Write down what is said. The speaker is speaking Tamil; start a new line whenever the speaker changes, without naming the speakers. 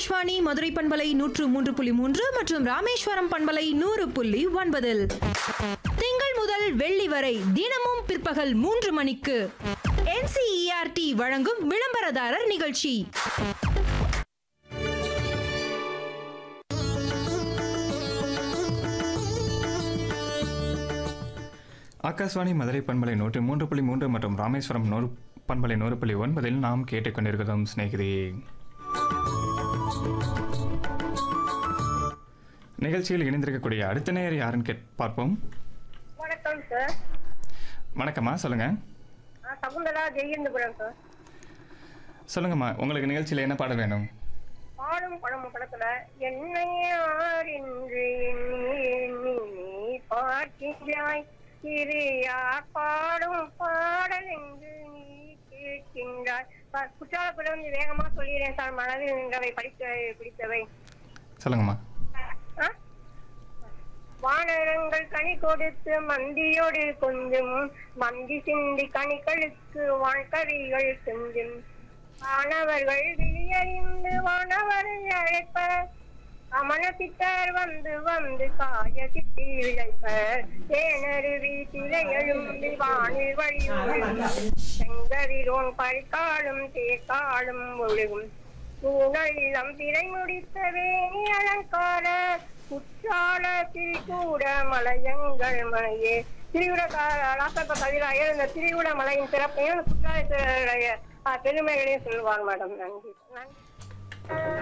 ஆகாஷ்வாணி மதுரை பண்பலை நூற்று மூன்று புள்ளி மூன்று மற்றும் ராமேஸ்வரம் பண்பலை நூறு புள்ளி ஒன்பதில் திங்கள் முதல் வெள்ளி வரை தினமும் பிற்பகல் மூன்று மணிக்கு NCERT வழங்கும் விளம்பரதாரர் நிகழ்ச்சி
ஆகாஷ்வாணி மதுரை பண்பலை நூற்று மூன்று புள்ளி மூன்று மற்றும் ராமேஸ்வரம் நூறு பண்பலை நூறு புள்ளி ஒன்பதில் நாம் கேட்டுக்கொண்டிருக்கிறோம் சிநேகிதி நிகழ்ச்சியில் இணைந்திருக்கக்கூடிய அடுத்த நேர் யாருன்னு கேட் பார்ப்போம்
வணக்கம் சார்
வணக்கம்மா சொல்லுங்க
நான் சகுந்தலா ஜெயேந்திரபுரம் சார்
சொல்லுங்கம்மா உங்களுக்கு நிகழ்ச்சியில் என்ன பாட வேணும்
பாடும் படம் படத்துல என்னை யார் என்று எண்ணி எண்ணி நீ பார்க்கின்றாய் இது யார் பாடும் பாடல் என்று நீ கேட்கின்றாய் சார் குற்றாலத்துல வந்து வேகமா சொல்லிடுறேன் சார் மனதில் நின்றவை படிக்க பிடித்தவை
சொல்லுங்கம்மா
ஆ? வானரங்கள் கனி கொடுத்து மந்தியோடு கொஞ்சம் மந்தி சிந்தி கனிகளுக்கு வாழ்க்கறிகள் கொஞ்சம் வானவர்கள் விழியறிந்து வானவரை அழைப்பர் அமனசித்தர் வந்து வந்து காய சித்தி விளைப்பர் தேனருவி திரை எழும்பி வானில் வழி செங்கதிரோன் பறிக்காலும் தேக்காலும் ஒழுகும் ஊழலிடம் திரை முடித்த வேணி அலங்கார குற்றால திரிகூட மலையங்கள் மலையே திரிகுட லாசப்ப கவிராயர் இந்த திரிகுட மலையின் சிறப்பையும் குற்றாலத்துடைய பெருமைகளையும் சொல்லுவார் மேடம் நன்றி நன்றி